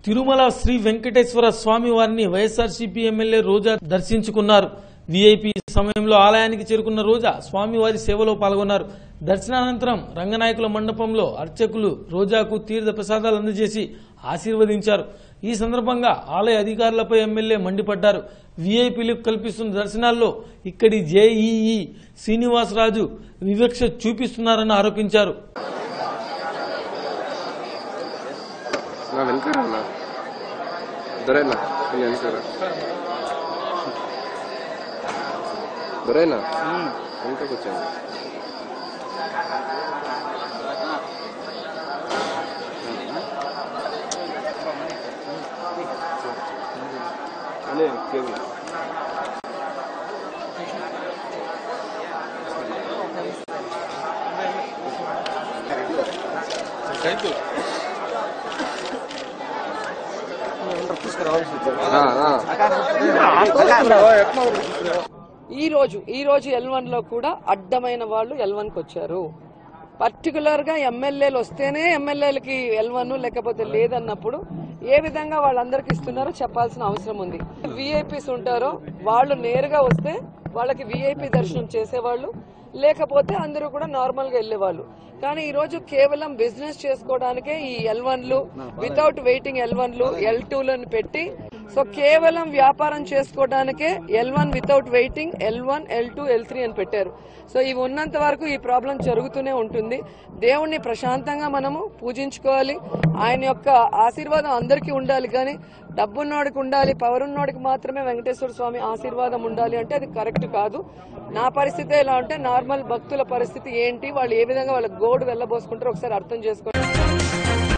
తిరుమల శ్రీ వెంకటేశ్వర స్వామి వారిని వైఎస్ఆర్సీపీ ఎమ్మెల్యే రోజా దర్శించుకున్నారు వీఐపీ సమయంలో ఆలయానికి చేరుకున్న రోజా స్వామివారి సేవలో పాల్గొన్నారు దర్శనానంతరం రంగనాయకుల మండపంలో అర్చకులు రోజాకు తీర్థ ప్రసాదాలు అందజేసి ఆశీర్వదించారు ఈ సందర్భంగా ఆలయ అధికారులపై ఎమ్మెల్యే మండిపడ్డారు వీఐపీలకు కల్పిస్తున్న దర్శనాల్లో ఇక్కడి జేఈఈ శ్రీనివాసరాజు వివక్ష చూపిస్తున్నారని ఆరోపించారు నా వెనకాల అన్న దొరేనా నేను వెనకాల దొరేనా వెనకకు వచ్చాను అదే కేబుల్ ఈ రోజు ఈ రోజు ఎల్ వన్ లో కూడా అడ్డమైన వాళ్ళు ఎల్ వన్ కి వచ్చారు పర్టికులర్ గా ఎమ్మెల్యేలు వస్తేనే ఎమ్మెల్యేలకి ఎల్ వన్ లేకపోతే లేదన్నప్పుడు ఏ విధంగా వాళ్ళందరికి ఇస్తున్నారో చెప్పాల్సిన అవసరం ఉంది విఐపీస్ ఉంటారో వాళ్ళు నేరుగా వస్తే వాళ్ళకి విఐపీ దర్శనం చేసేవాళ్ళు లేకపోతే అందరూ కూడా నార్మల్ గా వెళ్లేవాళ్ళు కానీ ఈ రోజు కేవలం బిజినెస్ చేసుకోవడానికే ఈ ఎల్ వన్లు వితౌట్ వెయిటింగ్ ఎల్ వన్లు ఎల్ టూలను పెట్టి సో కేవలం వ్యాపారం చేసుకోవడానికే L one without waiting L one L two L three అని పెట్టారు సో ఇవి ఉన్నంత వరకు ఈ ప్రాబ్లం జరుగుతూనే ఉంటుంది దేవుణ్ణి ప్రశాంతంగా మనము పూజించుకోవాలి ఆయన యొక్క ఆశీర్వాదం అందరికీ ఉండాలి కానీ డబ్బున్నోడికి ఉండాలి పవర్ ఉన్నోడికి మాత్రమే వెంకటేశ్వర స్వామి ఆశీర్వాదం ఉండాలి అంటే అది కరెక్ట్ కాదు నా పరిస్థితి ఎలా అంటే నార్మల్ భక్తుల పరిస్థితి ఏంటి వాళ్ళు ఏ విధంగా వాళ్ళ గోడు వెళ్ళబోసుకుంటారో ఒకసారి అర్థం చేసుకోండి